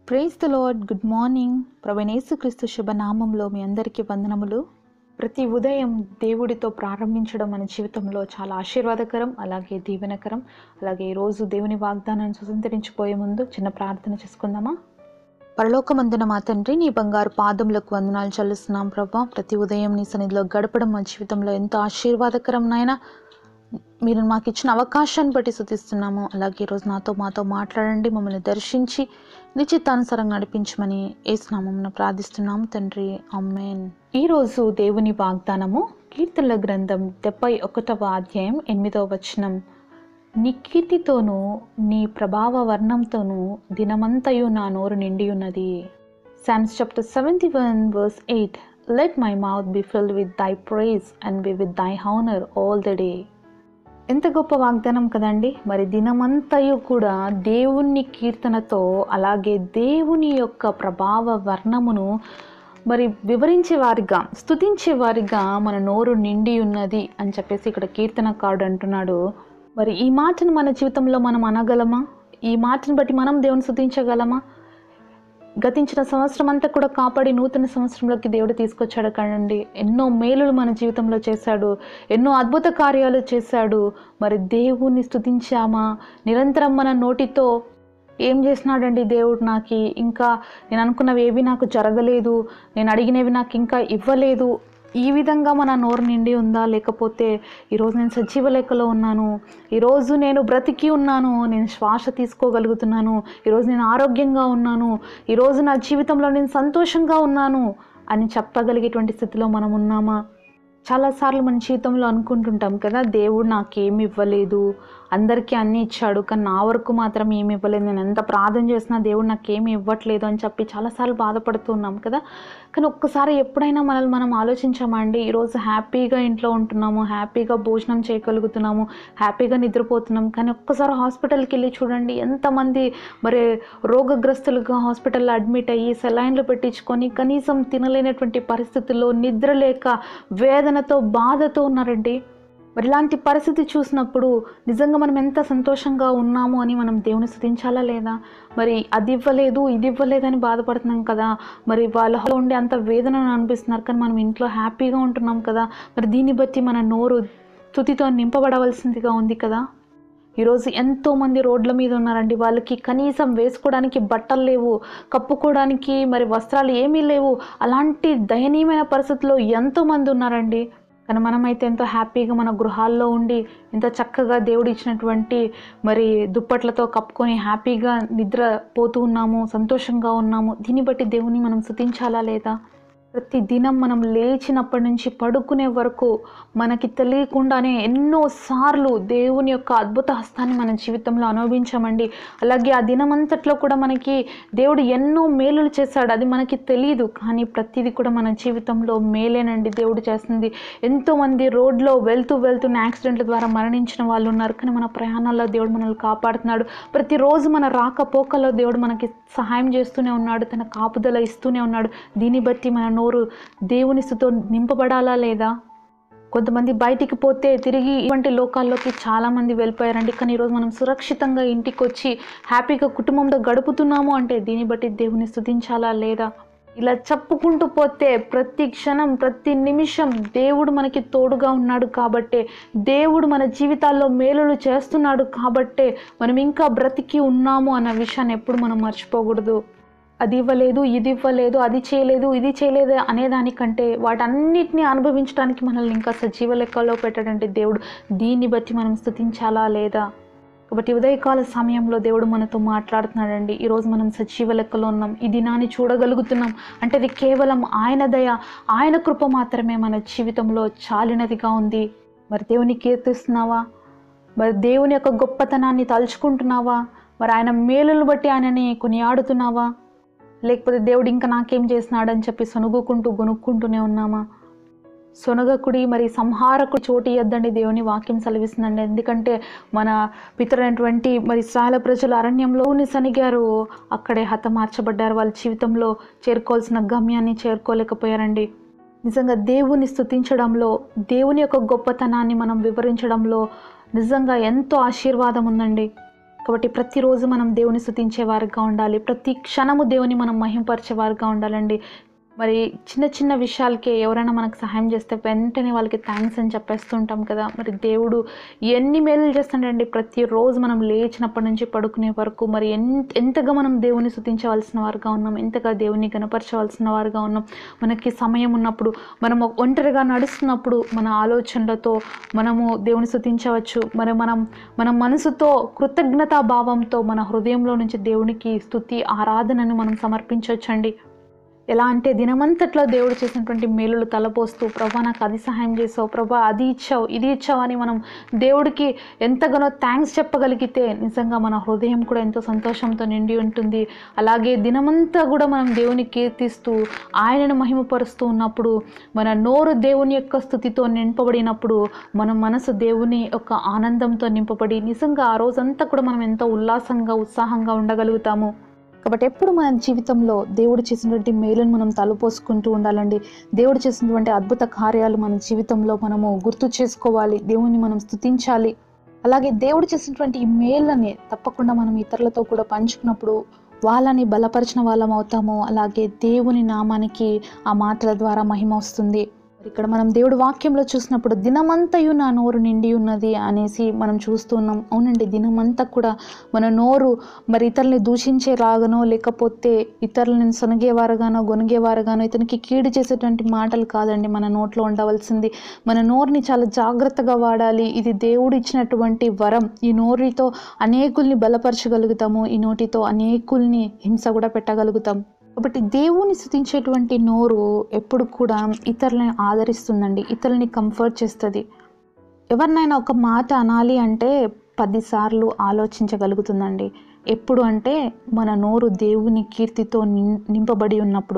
praise the lord good morning ప్రవణేసుక్రీస్తు శుభనామంలో మీ అందరికీ వందనములు ప్రతి ఉదయం దేవుడితో ప్రారంభించడం మన జీవితంలో చాలా ఆశీర్వాదకరం అలాగే దీవెనకరం అలాగే ఈరోజు దేవుని వాగ్దానాన్ని స్వతంత్రించిపోయే ముందు చిన్న ప్రార్థన చేసుకుందామా పరలోకమందున మా తండ్రి నీ బంగారు పాదములకు వందనాలు చెల్లిస్తున్నాం ప్రభా ప్రతి ఉదయం నీ సన్నిధిలో గడపడం మా జీవితంలో ఎంతో ఆశీర్వాదకరం నాయన మీరు మాకు ఇచ్చిన అవకాశాన్ని బట్టి శుతిస్తున్నాము అలాగే ఈరోజు నాతో మాతో మాట్లాడండి మమ్మల్ని దర్శించి నిశ్చితానుసారం నడిపించమని ఏసునామమున ప్రార్థిస్తున్నాము తండ్రి అమ్మేన్ ఈరోజు దేవుని వాగ్దానము కీర్తనల గ్రంథం డెబ్బై ఒకటవ అధ్యాయం ఎనిమిదవ వచనం నీ కీర్తితోనూ నీ ప్రభావ వర్ణంతోనూ దినమంతయు నా నోరు నిండి ఉన్నది Psalms chapter seventy one verse eight let my mouth be filled with thy praise and be with thy honour all the day ఎంత గొప్ప వాగ్దానం కదండి మరి దినమంతయు కూడా దేవుని కీర్తనతో అలాగే దేవుని యొక్క ప్రభావ వర్ణమును మరి వివరించే వారిగా స్తుతించే వారిగా మన నోరు నిండి ఉన్నది అని చెప్పేసి ఇక్కడ కీర్తనకారుడు అంటున్నాడు మరి ఈ మాటను మన జీవితంలో మనం అనగలమా ఈ మాటను బట్టి మనం దేవుని స్తుతించగలమా గతించిన సంవత్సరం అంతా కూడా కాపాడి నూతన సంవత్సరంలోకి దేవుడు తీసుకొచ్చాడు కదండి ఎన్నో మేలులు మన జీవితంలో చేశాడు ఎన్నో అద్భుత కార్యాలు చేశాడు మరి దేవుణ్ణి స్తుతించామా నిరంతరం మన నోటితో ఏం చేసినాడండి దేవుడు నాకు ఇంకా నేను అనుకున్నవి ఏవి నాకు జరగలేదు నేను అడిగినవి నాకు ఇంకా ఇవ్వలేదు ఈ విధంగా మన నోరు నిండి ఉందా లేకపోతే ఈరోజు నేను సజీవ లెక్కలో ఉన్నాను ఈరోజు నేను బ్రతికి ఉన్నాను నేను శ్వాస తీసుకోగలుగుతున్నాను ఈరోజు నేను ఆరోగ్యంగా ఉన్నాను ఈరోజు నా జీవితంలో నేను సంతోషంగా ఉన్నాను అని చెప్పగలిగేటువంటి స్థితిలో మనం ఉన్నామా చాలాసార్లు మన జీవితంలో అనుకుంటుంటాం కదా దేవుడు నాకేమి ఇవ్వలేదు అందరికీ అన్నీ ఇచ్చాడు కానీ నా వరకు మాత్రం ఏమి ఇవ్వలేదు నేను ఎంత ప్రార్థన చేసినా దేవుడు నాకేమి ఇవ్వట్లేదు అని చెప్పి చాలాసార్లు బాధపడుతున్నాం కదా కానీ ఒక్కసారి ఎప్పుడైనా మనల్ని మనం ఆలోచించామా అండి ఈరోజు హ్యాపీగా ఇంట్లో ఉంటున్నాము హ్యాపీగా భోజనం చేయగలుగుతున్నాము హ్యాపీగా నిద్రపోతున్నాం కానీ ఒక్కసారి హాస్పిటల్కి వెళ్ళి చూడండి ఎంతమంది మరి రోగగ్రస్తులుగా హాస్పిటల్లో అడ్మిట్ అయ్యి సెలైన్లు పెట్టించుకొని కనీసం తినలేనటువంటి పరిస్థితుల్లో నిద్ర లేక వేదనతో బాధతో ఉన్నారండి మరి ఇలాంటి పరిస్థితి చూసినప్పుడు నిజంగా మనం ఎంత సంతోషంగా ఉన్నాము అని మనం దేవుని స్థుతించాలా లేదా మరి అది ఇవ్వలేదు ఇది ఇవ్వలేదు అని బాధపడుతున్నాం కదా మరి వాళ్ళ ఉండి అంత వేదనను అనిపిస్తున్నారు కానీ మనం ఇంట్లో హ్యాపీగా ఉంటున్నాం కదా మరి దీన్ని బట్టి మన నోరు తుతితో నింపబడవలసిందిగా ఉంది కదా ఈరోజు ఎంతోమంది రోడ్ల మీద ఉన్నారండి వాళ్ళకి కనీసం వేసుకోవడానికి బట్టలు లేవు కప్పుకోవడానికి మరి వస్త్రాలు ఏమీ లేవు అలాంటి దయనీయమైన పరిస్థితుల్లో ఎంతోమంది ఉన్నారండి కానీ మనమైతే ఎంతో హ్యాపీగా మన గృహాల్లో ఉండి ఎంతో చక్కగా దేవుడు ఇచ్చినటువంటి మరి దుప్పట్లతో కప్పుకొని హ్యాపీగా నిద్రపోతూ ఉన్నాము సంతోషంగా ఉన్నాము దీన్ని బట్టి దేవుని మనం స్థుతించాలా లేదా ప్రతి దినం మనం లేచినప్పటి నుంచి పడుకునే వరకు మనకి తెలియకుండానే ఎన్నోసార్లు దేవుని యొక్క అద్భుత హస్తాన్ని మన జీవితంలో అనుభవించామండి అలాగే ఆ దినమంతట్లో కూడా మనకి దేవుడు ఎన్నో మేలులు చేశాడు అది మనకి తెలియదు కానీ ప్రతిదీ కూడా మన జీవితంలో మేలేనండి దేవుడు చేస్తుంది ఎంతోమంది రోడ్లో వెళ్తూ వెళ్తూ యాక్సిడెంట్ల ద్వారా మరణించిన వాళ్ళు ఉన్నారు కానీ మన ప్రయాణాల్లో దేవుడు మనల్ని కాపాడుతున్నాడు ప్రతిరోజు మన రాకపోకల్లో దేవుడు మనకి సహాయం చేస్తూనే ఉన్నాడు తన కాపుదల ఇస్తూనే ఉన్నాడు దీన్ని బట్టి మన నోరు దేవుని స్థుతో నింపబడాలా లేదా కొంతమంది బయటికి పోతే తిరిగి ఇటువంటి లోకాల్లోకి చాలామంది వెళ్ళిపోయారండి కానీ ఈరోజు మనం సురక్షితంగా ఇంటికి వచ్చి హ్యాపీగా కుటుంబంతో గడుపుతున్నాము అంటే దీన్ని బట్టి దేవుని స్థుతించాలా లేదా ఇలా చెప్పుకుంటూ పోతే ప్రతి క్షణం ప్రతి నిమిషం దేవుడు మనకి తోడుగా ఉన్నాడు కాబట్టే దేవుడు మన జీవితాల్లో మేలులు చేస్తున్నాడు కాబట్టే మనం ఇంకా బ్రతికి ఉన్నాము అన్న విషయాన్ని ఎప్పుడు మనం మర్చిపోకూడదు అది ఇవ్వలేదు ఇది ఇవ్వలేదు అది చేయలేదు ఇది చేయలేదు అనేదానికంటే వాటన్నిటిని అనుభవించడానికి మనల్ని ఇంకా సజీవ లెక్కల్లో పెట్టడంటే దేవుడు దీన్ని బట్టి మనం స్థుతించాలా లేదా కాబట్టి ఉదయకాల సమయంలో దేవుడు మనతో మాట్లాడుతున్నాడండి ఈరోజు మనం సజీవ లెక్కలో ఉన్నాం ఈ దినాన్ని చూడగలుగుతున్నాం అంటే అది కేవలం ఆయన దయ ఆయన కృప మాత్రమే మన జీవితంలో చాలినదిగా ఉంది మరి దేవుని కీర్తిస్తున్నావా మరి దేవుని యొక్క గొప్పతనాన్ని తలుచుకుంటున్నావా మరి ఆయన మేలును బట్టి ఆయనని కొనియాడుతున్నావా లేకపోతే దేవుడు ఇంకా నాకేం చేసినాడని చెప్పి సొనుగుకుంటూ గొనుక్కుంటూనే ఉన్నామా సొనగకుడి మరి సంహారకుడు చోటు ఇద్దండి దేవుని వాక్యం సెలవిస్తుందండి ఎందుకంటే మన పితరైనటువంటి మరి ఇస్రాయల ప్రజలు అరణ్యంలో సనిగారు అక్కడే హతమార్చబడ్డారు వాళ్ళ జీవితంలో చేరుకోవాల్సిన గమ్యాన్ని చేరుకోలేకపోయారండి నిజంగా దేవుని స్థుతించడంలో దేవుని యొక్క గొప్పతనాన్ని మనం వివరించడంలో నిజంగా ఎంతో ఆశీర్వాదం ఉందండి కాబట్టి ప్రతిరోజు మనం దేవుని స్థుతించే వారిగా ఉండాలి ప్రతి క్షణము దేవుని మనం మహింపరిచే వారిగా ఉండాలండి మరి చిన్న చిన్న విషయాలకే ఎవరైనా మనకు సహాయం చేస్తే వెంటనే వాళ్ళకి థ్యాంక్స్ అని చెప్పేస్తుంటాం కదా మరి దేవుడు ఎన్ని మేలు చేస్తాడండి ప్రతిరోజు మనం లేచినప్పటి నుంచి పడుకునే వరకు మరి ఎంత ఎంతగా మనం దేవుని స్థుతించవలసిన వారుగా ఉన్నాం ఎంతగా దేవుని కనపరచవలసిన వారుగా ఉన్నాం మనకి సమయం ఉన్నప్పుడు మనం ఒక ఒంటరిగా నడుస్తున్నప్పుడు మన ఆలోచనలతో మనము దేవుని స్థుతించవచ్చు మరి మనం మన మనసుతో కృతజ్ఞతా భావంతో మన హృదయంలో నుంచి దేవునికి స్థుతి ఆరాధనను మనం సమర్పించవచ్చండి ఎలా అంటే దినమంతట్లో దేవుడు చేసినటువంటి మేలులు తలపోస్తూ ప్రభా నాకు అది సహాయం చేసావు ప్రభా అది ఇచ్చావు ఇది ఇచ్చావు అని మనం దేవుడికి ఎంతగానో థ్యాంక్స్ చెప్పగలిగితే నిజంగా మన హృదయం కూడా ఎంతో సంతోషంతో నిండి ఉంటుంది అలాగే దినమంతా కూడా మనం దేవుని కీర్తిస్తూ ఆయనను మహిమపరుస్తూ ఉన్నప్పుడు మన నోరు దేవుని యొక్క స్థుతితో నింపబడినప్పుడు మన మనసు దేవుని యొక్క ఆనందంతో నింపబడి నిజంగా ఆ రోజంతా కూడా మనం ఎంతో ఉల్లాసంగా ఉత్సాహంగా ఉండగలుగుతాము కాబట్టి ఎప్పుడు మన జీవితంలో దేవుడు చేసినటువంటి మేలును మనం తలపోసుకుంటూ ఉండాలండి దేవుడు చేసినటువంటి అద్భుత కార్యాలు మన జీవితంలో మనము గుర్తు చేసుకోవాలి దేవుని మనం స్తుతించాలి అలాగే దేవుడు చేసినటువంటి ఈ మేళ్ళని తప్పకుండా మనం ఇతరులతో కూడా పంచుకున్నప్పుడు వాళ్ళని బలపరిచిన వాళ్ళం అవుతాము అలాగే దేవుని నామానికి ఆ మాటల ద్వారా మహిమ వస్తుంది మరి ఇక్కడ మనం దేవుడు వాక్యంలో చూసినప్పుడు దినమంతయు నా నోరు నిండి ఉన్నది అనేసి మనం చూస్తున్నాం అవునండి దినమంతా కూడా మన నోరు మరి ఇతరుల్ని దూషించేలాగానో లేకపోతే ఇతరులను సొనగేవారుగానో గొనిగేవారుగానో ఇతనికి కీడు చేసేటువంటి మాటలు కాదండి మన నోట్లో ఉండవలసింది మన నోరుని చాలా జాగ్రత్తగా వాడాలి ఇది దేవుడు ఇచ్చినటువంటి వరం ఈ నోరుతో అనేకుల్ని బలపరచగలుగుతాము ఈ నోటితో అనేకుల్ని హింస కూడా పెట్టగలుగుతాం కాబట్టి దేవుని స్థుతించేటువంటి నోరు ఎప్పుడు కూడా ఇతరులని ఆదరిస్తుందండి ఇతరులని కంఫర్ట్ చేస్తుంది ఎవరినైనా ఒక మాట అనాలి అంటే పదిసార్లు ఆలోచించగలుగుతుందండి ఎప్పుడు అంటే మన నోరు దేవుని కీర్తితో నిం- నింపబడి ఉన్నప్పుడు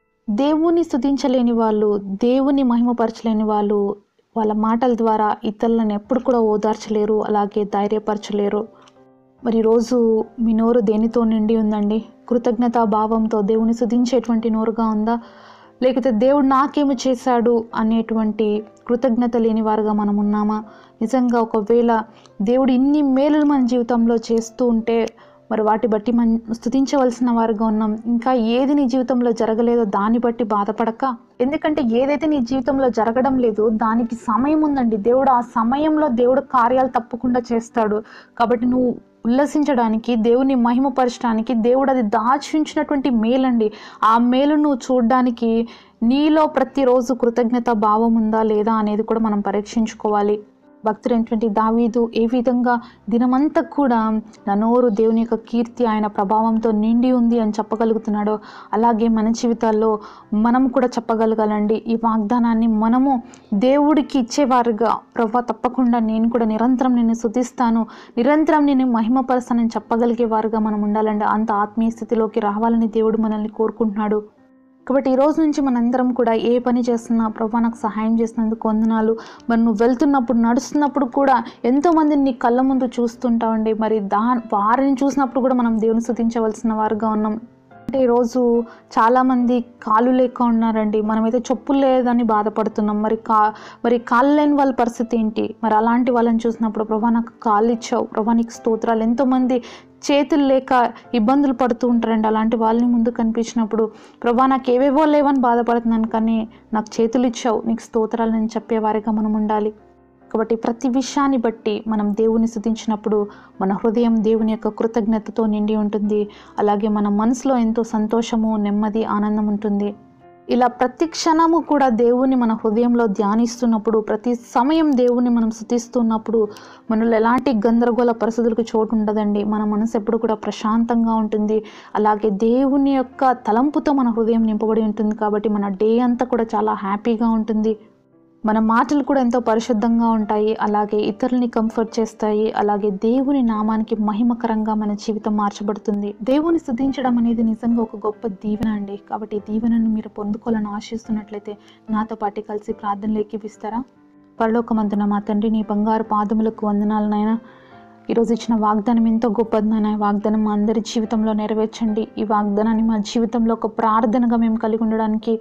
దేవుని స్థుతించలేని వాళ్ళు దేవుని మహిమపరచలేని వాళ్ళు వాళ్ళ మాటల ద్వారా ఇతరులను ఎప్పుడు కూడా ఓదార్చలేరు అలాగే ధైర్యపరచలేరు మరి ఈరోజు మీ నోరు దేనితో నిండి ఉందండి కృతజ్ఞతా భావంతో దేవుని స్థుతించేటువంటి నోరుగా ఉందా లేకపోతే దేవుడు నాకేమి చేశాడు అనేటువంటి కృతజ్ఞత లేని వారుగా మనం ఉన్నామా నిజంగా ఒకవేళ దేవుడు ఇన్ని మేలులు మన జీవితంలో చేస్తూ ఉంటే మరి వాటి బట్టి మనం స్థుతించవలసిన వారుగా ఉన్నాం ఇంకా ఏది నీ జీవితంలో జరగలేదో దాన్ని బట్టి బాధపడక ఎందుకంటే ఏదైతే నీ జీవితంలో జరగడం లేదు దానికి సమయం ఉందండి దేవుడు ఆ సమయంలో దేవుడు కార్యాలు తప్పకుండా చేస్తాడు కాబట్టి నువ్వు ఉల్లసించడానికి దేవుని మహిమపరచడానికి దేవుడు అది దాచి ఉంచినటువంటి మేలండి ఆ మేలు నువ్వు చూడడానికి నీలో ప్రతిరోజు కృతజ్ఞత భావం ఉందా లేదా అనేది కూడా మనం పరీక్షించుకోవాలి భక్తుడైనటువంటి దావీదు ఏ విధంగా దినమంతా కూడా నా నోరు దేవుని యొక్క కీర్తి ఆయన ప్రభావంతో నిండి ఉంది అని చెప్పగలుగుతున్నాడో అలాగే మన జీవితాల్లో మనం కూడా చెప్పగలగాలండి ఈ వాగ్దానాన్ని మనము దేవుడికి ఇచ్చేవారుగా ప్రభా తప్పకుండా నేను కూడా నిరంతరం నిన్ను శుతిస్తాను నిరంతరం నేను మహిమపరుస్తానని చెప్పగలిగే వారుగా మనం ఉండాలండి అంత ఆత్మీయ స్థితిలోకి రావాలని దేవుడు మనల్ని కోరుకుంటున్నాడు కాబట్టి ఈ రోజు నుంచి మనందరం కూడా ఏ పని చేస్తున్నా ప్రభా నాకు సహాయం చేసినందుకు వందనాలు మరి నువ్వు వెళ్తున్నప్పుడు నడుస్తున్నప్పుడు కూడా ఎంతోమంది నీ కళ్ళ ముందు చూస్తుంటావండి మరి దా వారిని చూసినప్పుడు కూడా మనం దేవుని స్థుతించవలసిన వారుగా ఉన్నాం అంటే ఈరోజు చాలామంది కాళ్ళు లేక ఉన్నారండి మనమైతే చెప్పులు లేదని బాధపడుతున్నాం మరి కా మరి కాళ్ళు లేని వాళ్ళ పరిస్థితి ఏంటి మరి అలాంటి వాళ్ళని చూసినప్పుడు ప్రభా నాకు కాళ్ళు ఇచ్చావు ప్రభా నీకు స్తోత్రాలు ఎంతోమంది చేతులు లేక ఇబ్బందులు పడుతూ ఉంటారండి అలాంటి వాళ్ళని ముందు కనిపించినప్పుడు ప్రభా నాకు ఏవేవో లేవని బాధపడుతున్నాను కానీ నాకు చేతులు ఇచ్చావు నీకు స్తోత్రాలు అని చెప్పేవారిగా మనం ఉండాలి కాబట్టి ప్రతి విషయాన్ని బట్టి మనం దేవుని స్థుతించినప్పుడు మన హృదయం దేవుని యొక్క కృతజ్ఞతతో నిండి ఉంటుంది అలాగే మన మనసులో ఎంతో సంతోషము నెమ్మది ఆనందం ఉంటుంది ఇలా ప్రతి క్షణము కూడా దేవుని మన హృదయంలో ధ్యానిస్తున్నప్పుడు ప్రతి సమయం దేవుని మనం స్థుతిస్తున్నప్పుడు మనలో ఎలాంటి గందరగోళ పరిస్థితులకు చోటు ఉండదండి మన మనసు ఎప్పుడు కూడా ప్రశాంతంగా ఉంటుంది అలాగే దేవుని యొక్క తలంపుతో మన హృదయం నింపబడి ఉంటుంది కాబట్టి మన డే అంతా కూడా చాలా హ్యాపీగా ఉంటుంది మన మాటలు కూడా ఎంతో పరిశుద్ధంగా ఉంటాయి అలాగే ఇతరుల్ని కంఫర్ట్ చేస్తాయి అలాగే దేవుని నామానికి మహిమకరంగా మన జీవితం మార్చబడుతుంది దేవుని స్థుతించడం అనేది నిజంగా ఒక గొప్ప దీవెన అండి కాబట్టి ఈ దీవెనను మీరు పొందుకోవాలని ఆశిస్తున్నట్లయితే నాతో పాటు కలిసి ప్రార్థనలు ఎక్కిపిస్తారా పరలోకమందున మా తండ్రి నీ బంగారు పాదములకు వందనాలు నాయనా ఈరోజు ఇచ్చిన వాగ్దానం ఎంతో గొప్పది నాయన ఈ వాగ్దానం మా అందరి జీవితంలో నెరవేర్చండి ఈ వాగ్దానాన్ని మా జీవితంలో ఒక ప్రార్థనగా మేము కలిగి ఉండడానికి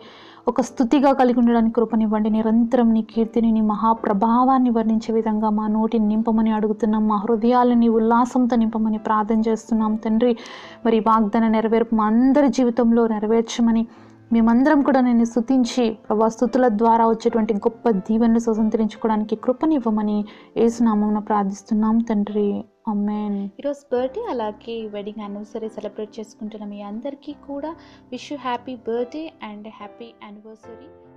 ఒక స్థుతిగా కలిగి ఉండడానికి కృపనివ్వండి నిరంతరం నీ కీర్తిని నీ మహాప్రభావాన్ని వర్ణించే విధంగా మా నోటిని నింపమని అడుగుతున్నాం మా హృదయాలని ఉల్లాసంతో నింపమని ప్రార్థన చేస్తున్నాం తండ్రి మరి వాగ్దాన నెరవేర్పు మా అందరి జీవితంలో నెరవేర్చమని మేమందరం కూడా నేను స్థుతించి ప్రభా స్థుతుల ద్వారా వచ్చేటువంటి గొప్ప దీవెనలు స్వతంత్రించుకోవడానికి కృపనివ్వమని ఏసునామం ప్రార్థిస్తున్నాం తండ్రి అమ్మేన్ ఈరోజు బర్త్డే అలాగే వెడ్డింగ్ యానివర్సరీ సెలబ్రేట్ చేసుకుంటున్న మీ అందరికీ కూడా wish you happy birthday and happy anniversary